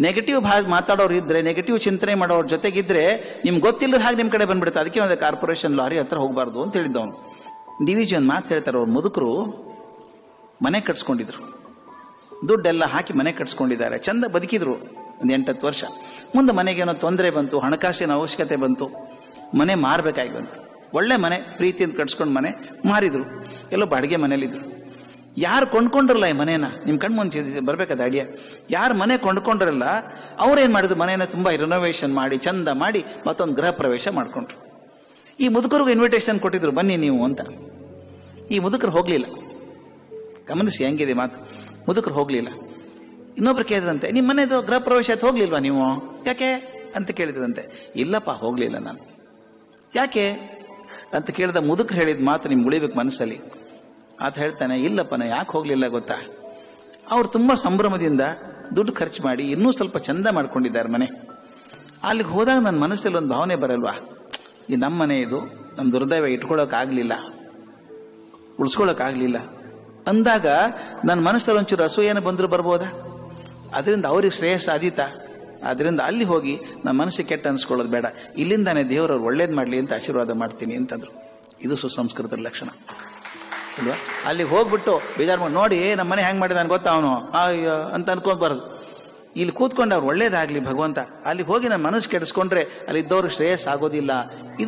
negative ಭಾಗ ಮಾತಾಡೋರು ಇದ್ರೆ ನೆಗೆಟಿವ್ ಚಿಂತನೆ ಮಾಡೋರ ಜೊತೆಗಿದ್ರೆ ನಿಮ್ಗೆ ಗೊತ್ತಿಲ್ಲದ ಹಾಗೆ ನಿಮ್ಮ ಕಡೆ ಬಂದ್ಬಿಡುತ್ತೆ ಅದಕ್ಕೆ ಒಂದು ಕಾರ್ಪೊರೇಷನ್ ಲಾರಿ ಹತ್ರ ಹೋಗಬಾರ್ದು ಅಂತ ಹೇಳಿದ್ದವನು ಡಿ ವಿ ಜಿ ಒಂದು ಮಾತು ಹೇಳ್ತಾರೆ ಅವ್ರ ಮುದುಕರು ಮನೆ ಕಟ್ಸ್ಕೊಂಡಿದ್ರು ದುಡ್ಡೆಲ್ಲ ಹಾಕಿ ಮನೆ ಕಟ್ಸ್ಕೊಂಡಿದ್ದಾರೆ ಚಂದ ಬದುಕಿದ್ರು ಒಂದು ಎಂಟತ್ತು ವರ್ಷ ಮುಂದೆ ಮನೆಗೇನೋ ತೊಂದರೆ ಬಂತು ಹಣಕಾಸಿನ ಅವಶ್ಯಕತೆ ಬಂತು ಮನೆ ಮಾರಬೇಕಾಗಿ ಬಂತು ಒಳ್ಳೆ ಮನೆ ಪ್ರೀತಿಯಿಂದ ಕಟ್ಸ್ಕೊಂಡು ಮನೆ ಮಾರಿದ್ರು ಎಲ್ಲೋ ಬಾಡಿಗೆ ಮನೇಲಿದ್ರು ಯಾರು ಕೊಂಡ್ಕೊಂಡ್ರಲ್ಲ ಈ ಮನೇನ ನಿಮ್ಮ ಕಣ್ ಮುಂಚೆ ಬರ್ಬೇಕಾದ ಐಡಿಯಾ ಯಾರು ಮನೆ ಕೊಂಡ್ಕೊಂಡ್ರಲ್ಲ ಅವ್ರೇನ್ ಮಾಡಿದ್ರು ಮನೇನ ತುಂಬಾ ರಿನೋವೇಷನ್ ಮಾಡಿ ಚಂದ ಮಾಡಿ ಮತ್ತೊಂದು ಗೃಹ ಪ್ರವೇಶ ಮಾಡ್ಕೊಂಡ್ರು ಈ ಮುದುಕರಿಗೂ ಇನ್ವಿಟೇಷನ್ ಕೊಟ್ಟಿದ್ರು ಬನ್ನಿ ನೀವು ಅಂತ ಈ ಮುದುಕರು ಹೋಗ್ಲಿಲ್ಲ ಗಮನಿಸಿ ಹೆಂಗಿದೆ ಮಾತು ಮುದುಕರು ಹೋಗ್ಲಿಲ್ಲ ಇನ್ನೊಬ್ರು ಕೇಳಿದ್ರಂತೆ ನಿಮ್ಮ ಮನೆದು ಗೃಹ ಪ್ರವೇಶ ಆಯ್ತು ಹೋಗ್ಲಿಲ್ವಾ ನೀವು ಯಾಕೆ ಅಂತ ಕೇಳಿದ್ರಂತೆ ಇಲ್ಲಪ್ಪ ಹೋಗ್ಲಿಲ್ಲ ನಾನು ಯಾಕೆ ಅಂತ ಕೇಳಿದ ಮುದುಕರು ಹೇಳಿದ ಮಾತು ನಿಮ್ಗೆ ಉಳಿಬೇಕು ಮನಸ್ಸಲ್ಲಿ ಆತ ಹೇಳ್ತಾನೆ ಇಲ್ಲಪ್ಪ ನಾ ಯಾಕೆ ಹೋಗ್ಲಿಲ್ಲ ಗೊತ್ತಾ ಅವ್ರು ತುಂಬಾ ಸಂಭ್ರಮದಿಂದ ದುಡ್ಡು ಖರ್ಚು ಮಾಡಿ ಇನ್ನೂ ಸ್ವಲ್ಪ ಚಂದ ಮಾಡ್ಕೊಂಡಿದ್ದಾರೆ ಮನೆ ಅಲ್ಲಿಗೆ ಹೋದಾಗ ನನ್ನ ಮನಸ್ಸಲ್ಲಿ ಒಂದು ಭಾವನೆ ಬರಲ್ವಾ ಈ ನಮ್ಮ ಮನೆ ಇದು ನಮ್ಮ ದುರ್ದೈವ ಇಟ್ಕೊಳ್ಳೋಕೆ ಆಗ್ಲಿಲ್ಲ ಉಳಿಸ್ಕೊಳ್ಳೋಕೆ ಆಗ್ಲಿಲ್ಲ ಅಂದಾಗ ನನ್ನ ಮನಸ್ಸಲ್ಲಿ ಒಂಚೂರು ಅಸೂಯೇನ ಬಂದರೂ ಬರ್ಬೋದಾ ಅದರಿಂದ ಅವ್ರಿಗೆ ಶ್ರೇಯಸ್ ಆದೀತಾ ಅದರಿಂದ ಅಲ್ಲಿ ಹೋಗಿ ನನ್ನ ಮನಸ್ಸಿಗೆ ಕೆಟ್ಟ ಅನ್ಸ್ಕೊಳ್ಳೋದು ಬೇಡ ಇಲ್ಲಿಂದಾನೆ ದೇವರವ್ರು ಒಳ್ಳೇದು ಮಾಡಲಿ ಅಂತ ಆಶೀರ್ವಾದ ಮಾಡ್ತೀನಿ ಅಂತಂದ್ರು ಇದು ಸುಸಂಸ್ಕೃತರ ಲಕ್ಷಣ ಅಲ್ವಾ ಅಲ್ಲಿಗೆ ಹೋಗ್ಬಿಟ್ಟು ಬೇಜಾರು ಮಾಡಿ ನೋಡಿ ನಮ್ಮ ಮನೆ ಹೆಂಗ್ ಮಾಡಿದ ಗೊತ್ತಾ ಅವನು ಅಯ್ಯೋ ಅಂತ ಅನ್ಕೊಂಡ್ಬಾರದು ಇಲ್ಲಿ ಕೂತ್ಕೊಂಡು ಅವ್ರು ಒಳ್ಳೇದಾಗ್ಲಿ ಭಗವಂತ ಅಲ್ಲಿ ಹೋಗಿ ನನ್ನ ಮನಸ್ಸು ಕೆಡಿಸ್ಕೊಂಡ್ರೆ ಅಲ್ಲಿ ಇದ್ದವ್ರಿಗೆ ಶ್ರೇಯಸ್ ಆಗೋದಿಲ್ಲ ಇದು